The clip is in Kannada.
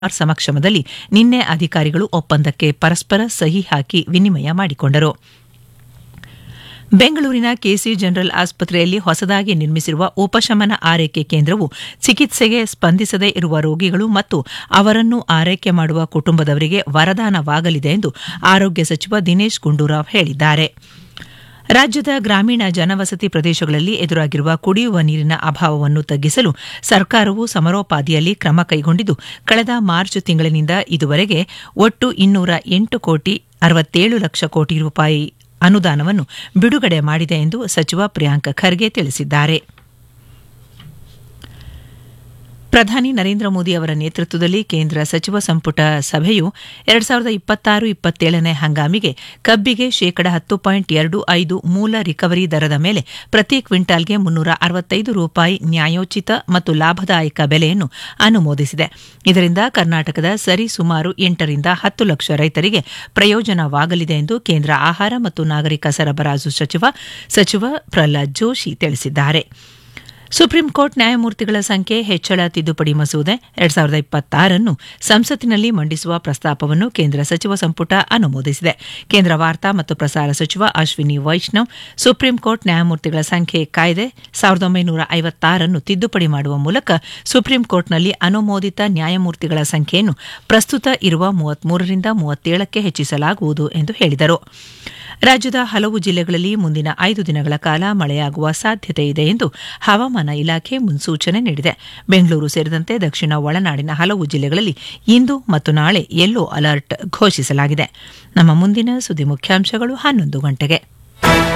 ಆರ್ ಸಮಕ್ಷಮದಲ್ಲಿ ನಿನ್ನೆ ಅಧಿಕಾರಿಗಳು ಒಪ್ಪಂದಕ್ಕೆ ಪರಸ್ಪರ ಸಹಿ ಹಾಕಿ ವಿನಿಮಯ ಮಾಡಿಕೊಂಡರು ಬೆಂಗಳೂರಿನ ಕೆಸಿ ಜನರಲ್ ಆಸ್ಪತ್ರೆಯಲ್ಲಿ ಹೊಸದಾಗಿ ನಿರ್ಮಿಸಿರುವ ಉಪಶಮನ ಆರೈಕೆ ಕೇಂದ್ರವು ಚಿಕಿತ್ಸೆಗೆ ಸ್ಪಂದಿಸದೇ ಇರುವ ರೋಗಿಗಳು ಮತ್ತು ಅವರನ್ನು ಆರೈಕೆ ಮಾಡುವ ಕುಟುಂಬದವರಿಗೆ ವರದಾನವಾಗಲಿದೆ ಎಂದು ಆರೋಗ್ಯ ಸಚಿವ ದಿನೇಶ್ ಗುಂಡೂರಾವ್ ಹೇಳಿದ್ದಾರೆ ರಾಜ್ಯದ ಗ್ರಾಮೀಣ ಜನವಸತಿ ಪ್ರದೇಶಗಳಲ್ಲಿ ಎದುರಾಗಿರುವ ಕುಡಿಯುವ ನೀರಿನ ಅಭಾವವನ್ನು ತಗ್ಗಿಸಲು ಸರ್ಕಾರವು ಸಮರೋಪಾದಿಯಲ್ಲಿ ಕ್ರಮ ಕೈಗೊಂಡಿದ್ದು ಕಳೆದ ಮಾರ್ಚ್ ತಿಂಗಳಿನಿಂದ ಇದುವರೆಗೆ ಒಟ್ಟು ಇನ್ನೂರ ಎಂಟು ಕೋಟಿ ಅರವತ್ತೇಳು ಲಕ್ಷ ಕೋಟಿ ರೂಪಾಯಿ ಅನುದಾನವನ್ನು ಬಿಡುಗಡೆ ಮಾಡಿದೆ ಎಂದು ಸಚಿವ ಪ್ರಿಯಾಂಕ್ ಖರ್ಗೆ ತಿಳಿಸಿದ್ದಾರೆ ಪ್ರಧಾನಿ ನರೇಂದ್ರ ಮೋದಿ ಅವರ ನೇತೃತ್ವದಲ್ಲಿ ಕೇಂದ್ರ ಸಚಿವ ಸಂಪುಟ ಸಭೆಯು ಎರಡು ಸಾವಿರದ ಇಪ್ಪತ್ತಾರು ಇಪ್ಪತ್ತೇಳನೇ ಹಂಗಾಮಿಗೆ ಕಬ್ಬಿಗೆ ಶೇಕಡ ಹತ್ತು ಪಾಯಿಂಟ್ ಎರಡು ಐದು ಮೂಲ ರಿಕವರಿ ದರದ ಮೇಲೆ ಪ್ರತಿ ಕ್ವಿಂಟಾಲ್ಗೆ ಮುನ್ನೂರ ಅರವತ್ತೈದು ರೂಪಾಯಿ ನ್ಯಾಯೋಚಿತ ಮತ್ತು ಲಾಭದಾಯಕ ಬೆಲೆಯನ್ನು ಅನುಮೋದಿಸಿದೆ ಇದರಿಂದ ಕರ್ನಾಟಕದ ಸರಿ ಸುಮಾರು ಎಂಟರಿಂದ ಹತ್ತು ಲಕ್ಷ ರೈತರಿಗೆ ಪ್ರಯೋಜನವಾಗಲಿದೆ ಎಂದು ಕೇಂದ್ರ ಆಹಾರ ಮತ್ತು ನಾಗರಿಕ ಸರಬರಾಜು ಸಚಿವ ಸಚಿವ ಪ್ರಹ್ಲಾದ್ ಜೋಶಿ ತಿಳಿಸಿದ್ದಾರೆ ಸುಪ್ರೀಂ ಕೋರ್ಟ್ ನ್ಯಾಯಮೂರ್ತಿಗಳ ಸಂಖ್ಯೆ ಹೆಚ್ಚಳ ತಿದ್ದುಪಡಿ ಮಸೂದೆ ಎರಡ್ ಸಾವಿರದ ಇಪ್ಪತ್ತಾರನ್ನು ಸಂಸತ್ತಿನಲ್ಲಿ ಮಂಡಿಸುವ ಪ್ರಸ್ತಾಪವನ್ನು ಕೇಂದ್ರ ಸಚಿವ ಸಂಪುಟ ಅನುಮೋದಿಸಿದೆ ಕೇಂದ್ರ ವಾರ್ತಾ ಮತ್ತು ಪ್ರಸಾರ ಸಚಿವ ಅಶ್ವಿನಿ ವೈಷ್ಣವ್ ಸುಪ್ರೀಂ ಕೋರ್ಟ್ ನ್ಯಾಯಮೂರ್ತಿಗಳ ಸಂಖ್ಯೆ ಕಾಯ್ದೆ ಸಾವಿರದ ಒಂಬೈನೂರ ಐವತ್ತಾರನ್ನು ತಿದ್ದುಪಡಿ ಮಾಡುವ ಮೂಲಕ ಸುಪ್ರೀಂ ಕೋರ್ಟ್ನಲ್ಲಿ ಅನುಮೋದಿತ ನ್ಯಾಯಮೂರ್ತಿಗಳ ಸಂಖ್ಯೆಯನ್ನು ಪ್ರಸ್ತುತ ಇರುವ ಮೂವತ್ಮೂರರಿಂದ ಮೂವತ್ತೇಳಕ್ಕೆ ಹೆಚ್ಚಿಸಲಾಗುವುದು ಎಂದು ಹೇಳಿದರು ರಾಜ್ಯದ ಹಲವು ಜಿಲ್ಲೆಗಳಲ್ಲಿ ಮುಂದಿನ ಐದು ದಿನಗಳ ಕಾಲ ಮಳೆಯಾಗುವ ಸಾಧ್ಯತೆ ಇದೆ ಎಂದು ಹವಾಮಾನ ಇಲಾಖೆ ಮುನ್ಸೂಚನೆ ನೀಡಿದೆ ಬೆಂಗಳೂರು ಸೇರಿದಂತೆ ದಕ್ಷಿಣ ಒಳನಾಡಿನ ಹಲವು ಜಿಲ್ಲೆಗಳಲ್ಲಿ ಇಂದು ಮತ್ತು ನಾಳೆ ಯೆಲ್ಲೋ ಅಲರ್ಟ್ ಘೋಷಿಸಲಾಗಿದೆ ನಮ್ಮ ಮುಂದಿನ ಸುದ್ದಿ ಮುಖ್ಯಾಂಶಗಳು ಹನ್ನೊಂದು ಗಂಟೆಗೆ